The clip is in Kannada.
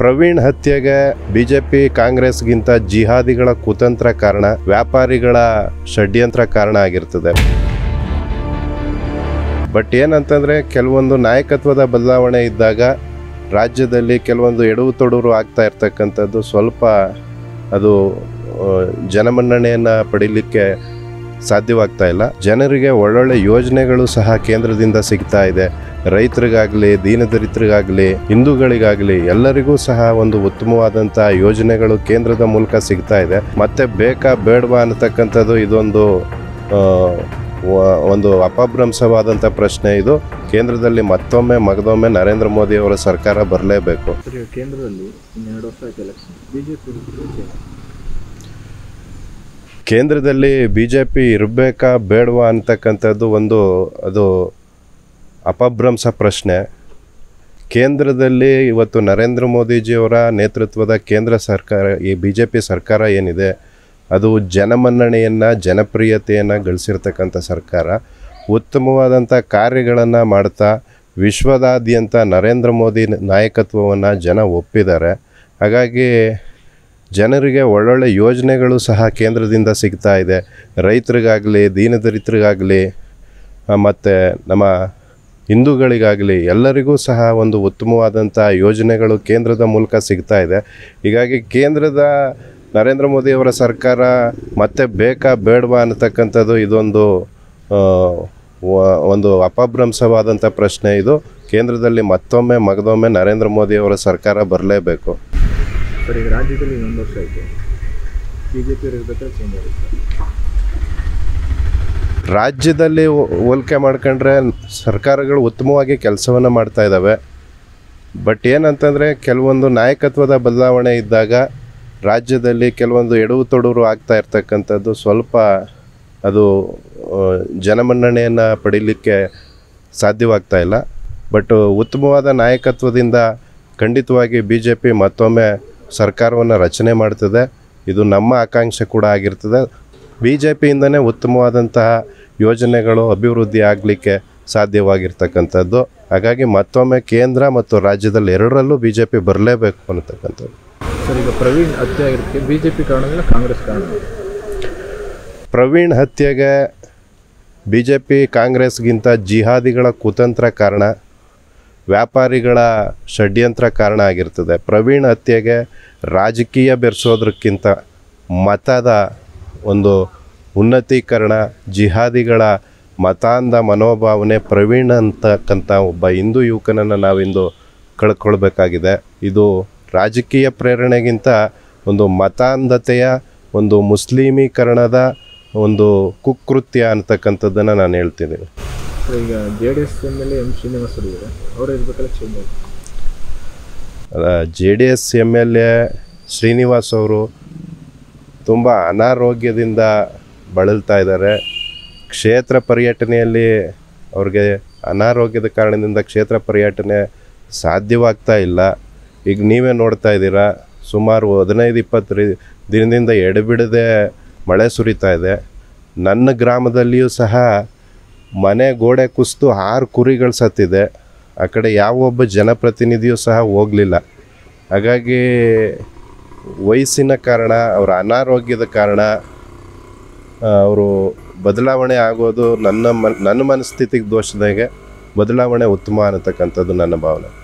ಪ್ರವೀಣ್ ಹತ್ಯೆಗೆ ಬಿಜೆಪಿ ಕಾಂಗ್ರೆಸ್ಗಿಂತ ಜಿಹಾದಿಗಳ ಕುತಂತ್ರ ಕಾರಣ ವ್ಯಾಪಾರಿಗಳ ಷಡ್ಯಂತ್ರ ಕಾರಣ ಆಗಿರ್ತದೆ ಬಟ್ ಏನಂತಂದರೆ ಕೆಲವೊಂದು ನಾಯಕತ್ವದ ಬದಲಾವಣೆ ಇದ್ದಾಗ ರಾಜ್ಯದಲ್ಲಿ ಕೆಲವೊಂದು ಎಡವು ತೊಡರು ಆಗ್ತಾ ಇರ್ತಕ್ಕಂಥದ್ದು ಸ್ವಲ್ಪ ಅದು ಆ, ಜನಮನ್ನಣೆಯನ್ನು ಪಡೀಲಿಕ್ಕೆ ಸಾಧ್ಯವಾಗ್ತಾ ಇಲ್ಲ ಜನರಿಗೆ ಒಳ್ಳೊಳ್ಳೆ ಯೋಜನೆಗಳು ಸಹ ಕೇಂದ್ರದಿಂದ ಸಿಗ್ತಾ ಇದೆ ರೈತರಿಗಾಗಲಿ ದೀನದರಿದ್ರಿಗಾಗಲಿ ಹಿಂದೂಗಳಿಗಾಗಲಿ ಎಲ್ಲರಿಗೂ ಸಹ ಒಂದು ಉತ್ತಮವಾದಂಥ ಯೋಜನೆಗಳು ಕೇಂದ್ರದ ಮೂಲಕ ಸಿಗ್ತಾ ಇದೆ ಮತ್ತೆ ಬೇಕಾ ಬೇಡವಾ ಅನ್ನತಕ್ಕಂಥದ್ದು ಇದೊಂದು ಆ, ವ- ಒಂದು ಅಪಭ್ರಂಶವಾದಂಥ ಪ್ರಶ್ನೆ ಇದು ಕೇಂದ್ರದಲ್ಲಿ ಮತ್ತೊಮ್ಮೆ ಮಗದೊಮ್ಮೆ ನರೇಂದ್ರ ಮೋದಿ ಅವರ ಸರ್ಕಾರ ಬರಲೇಬೇಕು ಸರ್ ಈಗ ಕೇಂದ್ರದಲ್ಲಿ ಇನ್ನೆರಡು ವರ್ಷ ಆಯ್ತು ಎಲೆಕ್ಷನ್ ಬಿಜೆಪಿ ಕೇಂದ್ರದಲ್ಲಿ ಬಿ ಜೆ ಪಿ ಇರಬೇಕಾ ಬೇಡವಾ ಅಂತಕ್ಕಂಥದ್ದು ಒಂದು ಅದು ಅಪಭ್ರಂಶ ಪ್ರಶ್ನೆ ಕೇಂದ್ರದಲ್ಲಿ ಇವತ್ತು ನರೇಂದ್ರ ಮೋದಿಜಿಯವರ ನೇತೃತ್ವದ ಕೇಂದ್ರ ಸರ್ಕಾರ ಈ ಬಿ ಜೆ ಪಿ ಸರ್ಕಾರ ಏನಿದೆ ಅದು ಜನಮನ್ನಣೆಯನ್ನು ಜನಪ್ರಿಯತೆಯನ್ನು ಗಳಿಸಿರ್ತಕ್ಕಂಥ ಸರ್ಕಾರ ಉತ್ತಮವಾದಂಥ ಕಾರ್ಯಗಳನ್ನು ಮಾಡ್ತಾ ವಿಶ್ವದಾದ್ಯಂತ ನರೇಂದ್ರ ಮೋದಿ ನಾಯಕತ್ವವನ್ನು ಜನ ಒಪ್ಪಿದ್ದಾರೆ ಹಾಗಾಗಿ ಜನರಿಗೆ ಒಳ್ಳೊಳ್ಳೆ ಯೋಜನೆಗಳು ಸಹ ಕೇಂದ್ರದಿಂದ ಸಿಗ್ತಾ ಇದೆ ರೈತರಿಗಾಗಲಿ ದೀನದರಿದ್ರಿಗಾಗಲಿ ಮತ್ತು ನಮ್ಮ ಹಿಂದೂಗಳಿಗಾಗಲಿ ಎಲ್ಲರಿಗೂ ಸಹ ಒಂದು ಉತ್ತಮವಾದಂಥ ಯೋಜನೆಗಳು ಕೇಂದ್ರದ ಮೂಲಕ ಸಿಗ್ತಾ ಇದೆ ಹೀಗಾಗಿ ಕೇಂದ್ರದ ನರೇಂದ್ರ ಮೋದಿಯವರ ಸರ್ಕಾರ ಮತ್ತೆ ಬೇಕಾ ಬೇಡವಾ ಅನ್ನತಕ್ಕಂಥದ್ದು ಇದೊಂದು ಆ, ವ- ಒಂದು ಅಪಭ್ರಂಶವಾದಂಥ ಪ್ರಶ್ನೆ ಇದು ಕೇಂದ್ರದಲ್ಲಿ ಮತ್ತೊಮ್ಮೆ ಮಗದೊಮ್ಮೆ ನರೇಂದ್ರ ಮೋದಿಯವರ ಸರ್ಕಾರ ಬರಲೇಬೇಕು ಸರ್ ಈಗ ರಾಜ್ಯದಲ್ಲಿ ಇನ್ನೊಂದು ವರ್ಷ ಆಯಿತು ಬಿಜೆಪಿ ಇರಬೇಕಾದ್ರೆ ಚೇಂಜ್ ಆಗುತ್ತೆ ರಾಜ್ಯದಲ್ಲಿ ಹೋ- ಹೋಲಿಕೆ ಮಾಡ್ಕೊಂಡ್ರೆ ಸರ್ಕಾರಗಳು ಉತ್ತಮವಾಗಿ ಕೆಲಸವನ್ನು ಮಾಡ್ತಾ ಇದ್ದಾವೆ ಬಟ್ ಏನಂತಂದರೆ ಕೆಲವೊಂದು ನಾಯಕತ್ವದ ಬದಲಾವಣೆ ಇದ್ದಾಗ ರಾಜ್ಯದಲ್ಲಿ ಕೆಲವೊಂದು ಎಡವು ತೊಡರು ಆಗ್ತಾ ಇರ್ತಕ್ಕಂಥದ್ದು ಸ್ವಲ್ಪ ಅದು ಆ, ಜನಮನ್ನಣೆಯನ್ನು ಪಡೀಲಿಕ್ಕೆ ಸಾಧ್ಯವಾಗ್ತಾ ಇಲ್ಲ ಬಟ್ ಉತ್ತಮವಾದ ನಾಯಕತ್ವದಿಂದ ಖಂಡಿತವಾಗಿ ಬಿ ಜೆ ಪಿ ಮತ್ತೊಮ್ಮೆ ಸರ್ಕಾರವನ್ನು ರಚನೆ ಮಾಡ್ತದೆ ಇದು ನಮ್ಮ ಆಕಾಂಕ್ಷೆ ಕೂಡ ಆಗಿರ್ತದೆ ಬಿ ಜೆ ಪಿಯಿಂದನೇ ಉತ್ತಮವಾದಂತಹ ಯೋಜನೆಗಳು ಅಭಿವೃದ್ಧಿ ಆಗಲಿಕ್ಕೆ ಸಾಧ್ಯವಾಗಿರ್ತಕ್ಕಂಥದ್ದು ಹಾಗಾಗಿ ಮತ್ತೊಮ್ಮೆ ಕೇಂದ್ರ ಮತ್ತು ರಾಜ್ಯದಲ್ಲಿ ಎರಡರಲ್ಲೂ ಬಿ ಜೆ ಪಿ ಬರಲೇಬೇಕು ಅನ್ನತಕ್ಕಂಥದ್ದು ಸರ್ ಈಗ ಪ್ರವೀಣ್ ಹತ್ಯೆ ಆಗಿರೋದಕ್ಕೆ ಬಿಜೆಪಿ ಕಾರಣ ಇಲ್ಲ ಕಾಂಗ್ರೆಸ್ ಕಾರಣ ಪ್ರವೀಣ್ ಹತ್ಯೆಗೆ ಬಿ ಜೆ ಪಿ ಕಾಂಗ್ರೆಸ್ಗಿಂತ ಜಿಹಾದಿಗಳ ಕುತಂತ್ರ ಕಾರಣ ವ್ಯಾಪಾರಿಗಳ ಷಡ್ಯಂತ್ರ ಕಾರಣ ಆಗಿರ್ತದೆ ಪ್ರವೀಣ್ ಹತ್ಯೆಗೆ ರಾಜಕೀಯ ಬೆರೆಸೋದಕ್ಕಿಂತ ಮತದ ಒಂದು ಉನ್ನತೀಕರಣ ಜಿಹಾದಿಗಳ ಮತಾಂಧ ಮನೋಭಾವನೆ ಪ್ರವೀಣ್ ಅಂತಕ್ಕಂಥ ಒಬ್ಬ ಹಿಂದೂ ಯುವಕನನ್ನು ನಾವಿಂದು ಕಳ್ಕೊಳ್ಬೇಕಾಗಿದೆ ಇದು ರಾಜಕೀಯ ಪ್ರೇರಣೆಗಿಂತ ಒಂದು ಮತಾಂಧತೆಯ ಒಂದು ಮುಸ್ಲಿಮೀಕರಣದ ಒಂದು ಕುಕೃತ್ಯ ಅಂತಕ್ಕಂಥದ್ದನ್ನು ನಾನು ಹೇಳ್ತೀನಿ ಸರ್ ಈಗ J D S M L A M Srinivas ಅವರು ಇದ್ದಾರೆ ಅವರು ಇರಬೇಕಾದ್ರೆ ಚೇಂಜ್ ಆಗುತ್ತೆ J D S M L A Srinivas ಅವರು ತುಂಬ ಅನಾರೋಗ್ಯದಿಂದ ಬಳಲ್ತಾ ಇದ್ದಾರೆ ಕ್ಷೇತ್ರ ಪರ್ಯಟನೆಯಲ್ಲಿ ಅವ್ರಿಗೆ ಅನಾರೋಗ್ಯದ ಕಾರಣದಿಂದ ಕ್ಷೇತ್ರ ಪರ್ಯಟನೆ ಸಾಧ್ಯವಾಗ್ತಾ ಇಲ್ಲ ಈಗ ನೀವೇ ನೋಡ್ತಾ ಇದ್ದೀರಾ ಸುಮಾರು ಹದಿನೈದು ಇಪ್ಪತ್ತು ರಿ- ದಿನದಿಂದ ಎಡೆಬಿಡದೆ ಮಳೆ ಸುರಿತಾ ಇದೆ ನನ್ನ ಗ್ರಾಮದಲ್ಲಿಯೂ ಸಹ ಮನೆ ಗೋಡೆ ಕುಸಿದು ಆರು ಕುರಿಗಳು ಸತ್ತಿದೆ ಆ ಕಡೆ ಯಾವ ಒಬ್ಬ ಜನಪ್ರತಿನಿಧಿಯೂ ಸಹ ಹೋಗಲಿಲ್ಲ ಹಾಗಾಗಿ ವಯಸ್ಸಿನ ಕಾರಣ ಅವರ ಅನಾರೋಗ್ಯದ ಕಾರಣ ಅವರು ಬದಲಾವಣೆ ಆಗೋದು ನನ್ನ ಮನ್ ನನ್ನ ಮನಸ್ಥಿತಿಗೆ ದೋಷದಾಗೆ ಬದಲಾವಣೆ ಉತ್ತಮ ಅನ್ನತಕ್ಕಂಥದ್ದು ನನ್ನ ಭಾವನೆ